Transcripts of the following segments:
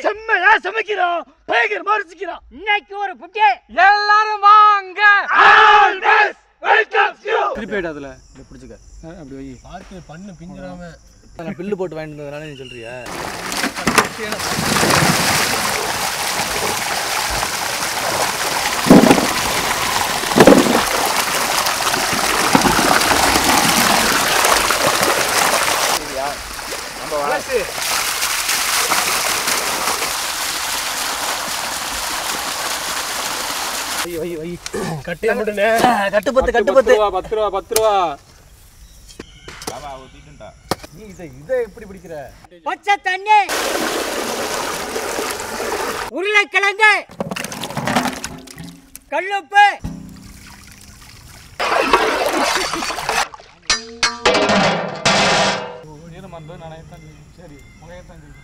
செம்மையா சமைக்கிறோம் பயங்கரமா ருசிக்கிறோம் இன்னைக்கு ஒரு புட்டி எல்லாரும் வாங்க ஆல்வேஸ் வெல்கம் யூ திருப்பி ஆயிடு அதுல இதை பிடிச்சிக்க ஆ, அப்படி வை பார்த்து பண்ணு பிஞ்சிடாம நான் பில்லு போட்டு வாங்கிட்டு வந்ததுனால நீ சொல்றியா வை வை வை கட்டியா மட்டுனே கட்டுப்பத்து கட்டுப்பத்து ரூபா பத்து ரூபா பத்து ரூபா நீ இதை இதை எப்படி பிடிக்கிற பச்சை தண்ணி உருளைக்கிழங்கு கல்லுப்பு ஈரமா இருந்தது நான் தான் சரி முகையத்தான் சரி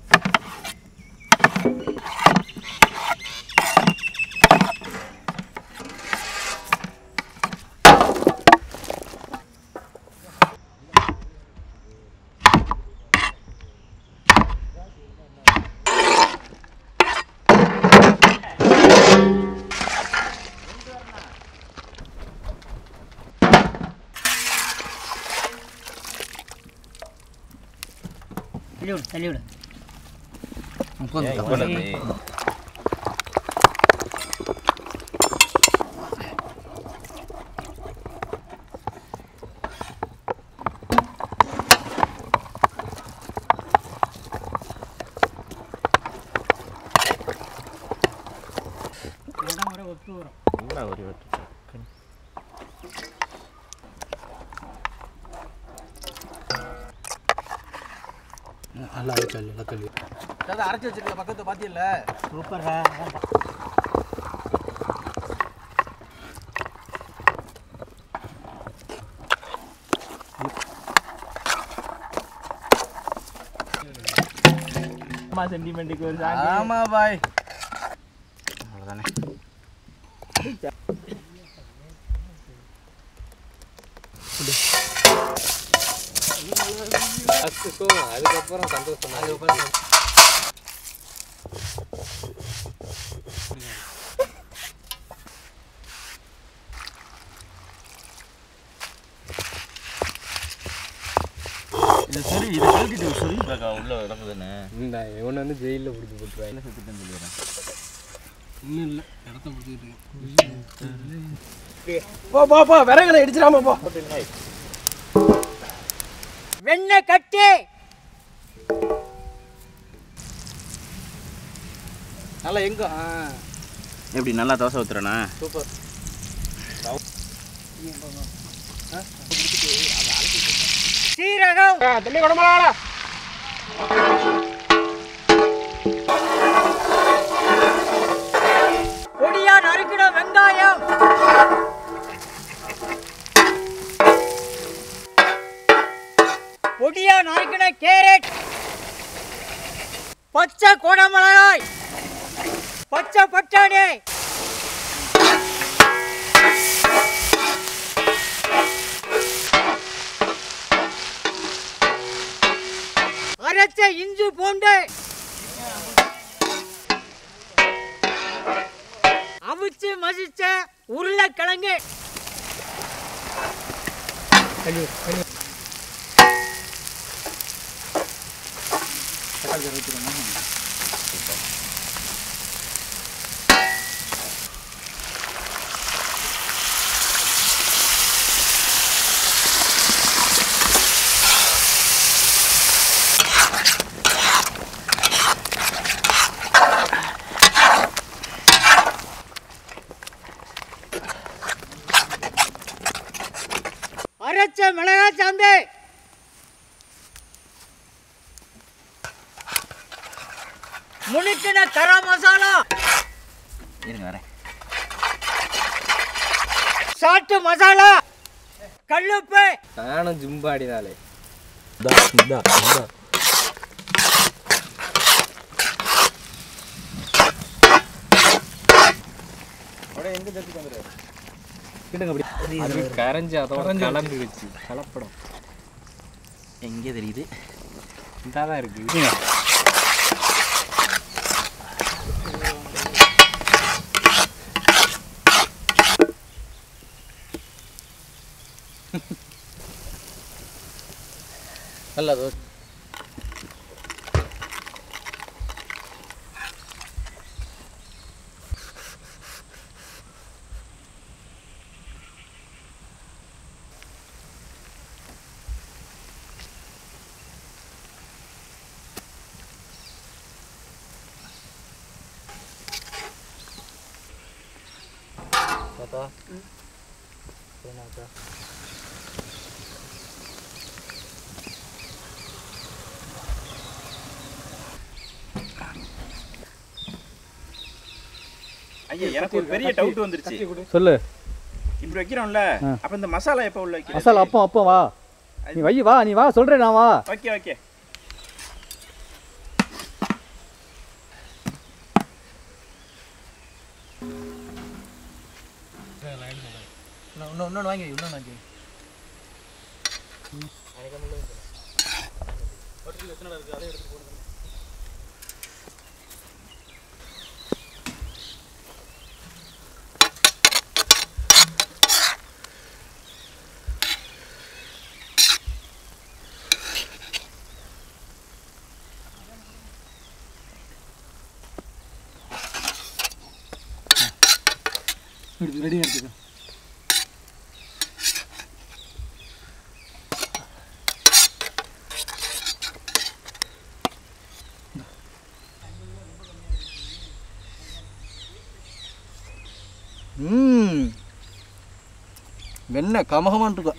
தள்ளி விடு தள்ளி விடு இடம் வர ஒத்து வரும் நல்லா ஆயிடுச்சு நல்லா கல்வி அதை அரைச்சி வச்சிருக்க பக்கத்தை பாத்தியல்ல சூப்பர்ரா சென்டிமெண்ட்டுக்கு ஒரு ஆமா பாய் அதுக்கப்புறம் சந்தோஷம் அதுக்கப்புறம் இது சரி இது கழட்டிட்டு சொல்லி பாக்கா உள்ள நடக்குதுன்னு இந்த இவன் வந்து ஜெயிலில் பிடிச்சி போட்டுருவாங்க என்ன சுத்திட்டு சொல்லிடுறேன் இன்னும் இல்லை இடத்த பிடிச்சிட்டு போ போ போ விறகுல இடிச்சிடாம போ வெண்ணெய் கட்டி நல்லா எங்க ஆ எப்படி நல்லா தோசை ஊத்துறேனா சூப்பர் சீரகம் தண்ணி கொடமாடா பொடியா நறுக்கின வெங்காயம் பொடியா நறுக்கின கேரட் பச்சை குடமிளகாய் பச்சை பட்டாணி அரைச்ச இஞ்சி பூண்டு அவிச்சு மசிச்ச உருளைக்கிழங்கு அரைச்ச மிளகாய் சாந்து முனுக்கின கரம் மசாலா இருங்க வரேன் சாட்டு மசாலா கல்லுப்பு நானும் ஜிம்பாடினாலே அது கரைஞ்சி அதோட கலந்துருச்சு கலப்படம் எங்கே தெரியுது இதாக தான் இருக்கு நல்லா தோசை தாத்தா சரிண்ணாக்கா ஐயா எனக்கு ஒரு பெரிய டவுட் வந்துருச்சு சொல்லு இப்படி வைக்கிறோம்ல அப்ப இந்த மசாலா எப்போ உள்ள வைக்கிறது மசாலா அப்போ அப்போ வா நீ வை வா நீ வா சொல்கிறேன் நான் வா ஓகே ஓகே இன்னொன்று இன்னொன்று வாங்கி இன்னொன்று வாங்கி எடுத்து ரெடியாக எடுத்துக்கோ ம் வெண்ணெய் கமகமான் இருக்கா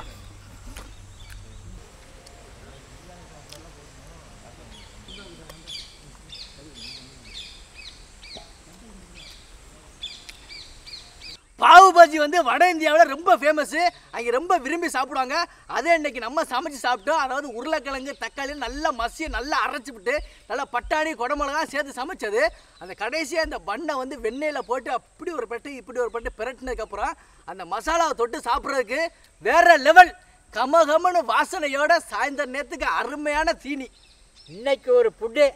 பாவு பஜ்ஜி வந்து வட இந்தியாவில் ரொம்ப ஃபேமஸ்ஸு அங்கே ரொம்ப விரும்பி சாப்பிடுவாங்க அதே இன்னைக்கு நம்ம சமைச்சு சாப்பிட்டோம் அதாவது உருளைக்கிழங்கு தக்காளி நல்லா மசிய நல்லா அரைச்சிவிட்டு நல்லா பட்டாணி குடமிளகா சேர்த்து சமைச்சது அந்த கடைசியாக அந்த பண்ணை வந்து வெண்ணெயில் போட்டு அப்படி ஒரு பட்டு இப்படி ஒரு பட்டு பிரட்டினதுக்கப்புறம் அந்த மசாலாவை தொட்டு சாப்பிட்றதுக்கு வேற லெவல் கம கமனு வாசனையோட சாயந்தர நேரத்துக்கு அருமையான தீனி இன்னைக்கு ஒரு புட்டு